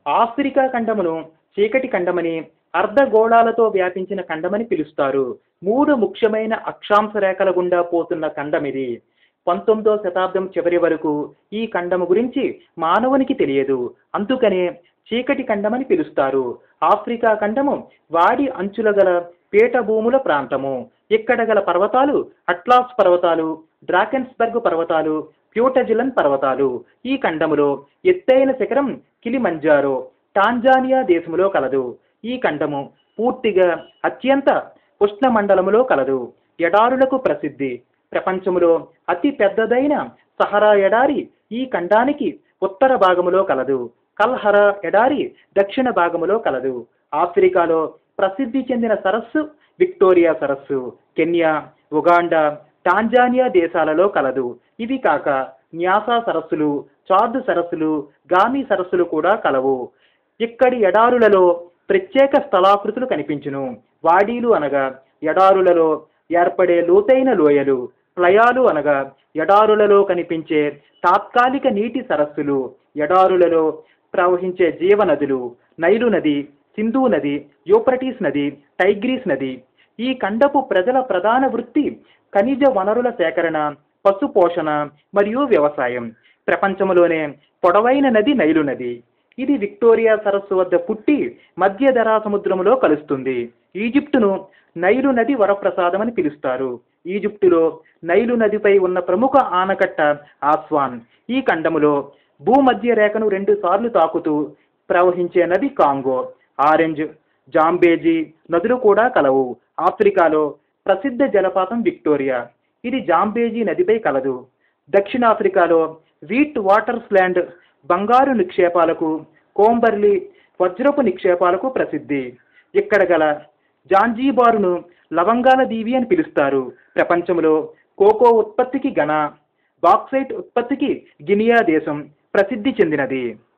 Africa ఖండమును చీకటి ఖండమని అర్ధగోళాలతో వ్యాపించిన ఖండమని పిలుస్తారు మూడు ముఖ్యమైన అక్షాంశ రేఖల గుండా పోతున్న ఖండం ఇది పంతొమ్మిదో శతాబ్దం చివరి వరకు ఈ ఖండము గురించి మానవునికి తెలియదు అందుకనే చీకటి ఖండమని పిలుస్తారు ఆఫ్రికా ఖండము వాడి అంచుల గల పీఠభూముల ప్రాంతము ఇక్కడ గల పర్వతాలు అట్లాస్ పర్వతాలు డ్రాకెన్స్బర్గ్ పర్వతాలు ప్యూటజిలన్ పర్వతాలు ఈ ఖండములో ఎత్తైన శిఖరం కిలిమంజారో టాంజానియా దేశములో కలదు ఈ ఖండము పూర్తిగా అత్యంత ఉష్ణ మండలములో కలదు ఎడారులకు ప్రసిద్ధి ప్రపంచములో అతి పెద్దదైన సహరా ఎడారి ఈ ఖండానికి ఉత్తర భాగములో కలదు కల్హరా ఎడారి దక్షిణ భాగములో కలదు ఆఫ్రికాలో ప్రసిద్ధి చెందిన సరస్సు విక్టోరియా సరస్సు కెన్యా ఉగాండా టాంజానియా దేశాలలో కలదు ఇవి కాక న్యాసా సరస్సులు చార్డు సరస్సులు గామి సరస్సులు కూడా కలవు ఇక్కడి ఎడారులలో ప్రత్యేక స్థలాకృతులు కనిపించును వాడీలు అనగా ఎడారులలో ఏర్పడే లోతైన లోయలు ప్లయాలు అనగా ఎడారులలో కనిపించే తాత్కాలిక నీటి సరస్సులు ఎడారులలో ప్రవహించే జీవనదులు నైలు నది సింధు నది యూప్రటీస్ నది టైగ్రీస్ నది ఈ ఖండపు ప్రజల ప్రధాన వృత్తి ఖనిజ వనరుల సేకరణ పశు పోషణ మరియు వ్యవసాయం ప్రపంచంలోనే పొడవైన నది నైలు నది ఇది విక్టోరియా సరస్సు వద్ద పుట్టి మధ్య ధరా సముద్రములో కలుస్తుంది ఈజిప్టును నైలు నది వరప్రసాదం అని పిలుస్తారు ఈజిప్టులో నైలు నదిపై ఉన్న ప్రముఖ ఆనకట్ట ఆస్వాన్ ఈ ఖండములో భూమధ్య రేఖను రెండు సార్లు తాకుతూ ప్రవహించే నది కాంగో ఆరెంజ్ జాంబేజీ నదులు కూడా కలవు ఆఫ్రికాలో ప్రసిద్ధ జలపాతం విక్టోరియా ఇది జాంబేజీ నదిపై కలదు దక్షిణాఫ్రికాలో వీట్ వాటర్ స్లాండ్ బంగారు నిక్షేపాలకు కోంబర్లీ వజ్రపు నిక్షేపాలకు ప్రసిద్ధి ఇక్కడ గల జాంజీబారును లవంగాల దీవి అని పిలుస్తారు ప్రపంచంలో కోకో ఉత్పత్తికి ఘనా బాక్సైట్ ఉత్పత్తికి గినియా దేశం ప్రసిద్ధి చెందినది